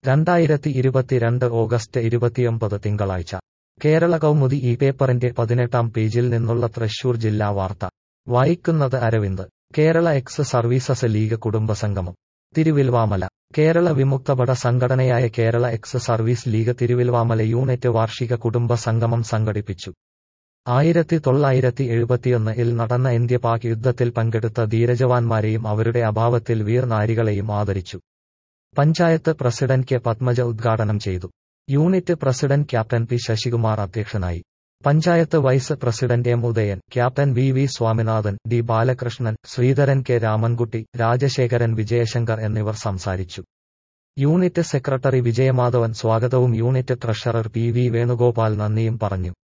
രണ്ടായിരത്തി ഇരുപത്തിരണ്ട് ഓഗസ്റ്റ് ഇരുപത്തിയൊമ്പത് തിങ്കളാഴ്ച കേരള കൗമുദി ഈ പേപ്പറിന്റെ പതിനെട്ടാം പേജിൽ നിന്നുള്ള തൃശൂർ ജില്ലാ വാർത്ത വായിക്കുന്നത് Aravind Kerala ex services league കുടുംബസംഗമം തിരുവിൽവാമല കേരള വിമുക്തഭട സംഘടനയായ Kerala ex service league Thiruvilwamala unit വാർഷിക കുടുംബ സംഗമം സംഘടിപ്പിച്ചു ആയിരത്തി തൊള്ളായിരത്തി എഴുപത്തിയൊന്ന് ഇൽ നടന്ന ഇന്ത്യ പാക് യുദ്ധത്തിൽ പങ്കെടുത്ത ധീരജവാന്മാരെയും അവരുടെ അഭാവത്തിൽ വീർ നാരികളെയും ആദരിച്ചു പഞ്ചായത്ത് പ്രസിഡന്റ് കെ പത്മജ ഉദ്ഘാടനം ചെയ്തു unit president captain P Sasikumar അധ്യക്ഷനായി panchayat vice president M Udayan captain V V Swaminathan D Balakrishnan Sreedharan K Ramankutty Rajasekharan Vijayasankar എന്നിവർ സംസാരിച്ചു യൂണിറ്റ് സെക്രട്ടറി വിജയമാധവൻ സ്വാഗതവും unit treasurer P V Venugopal നന്ദിയും പറഞ്ഞു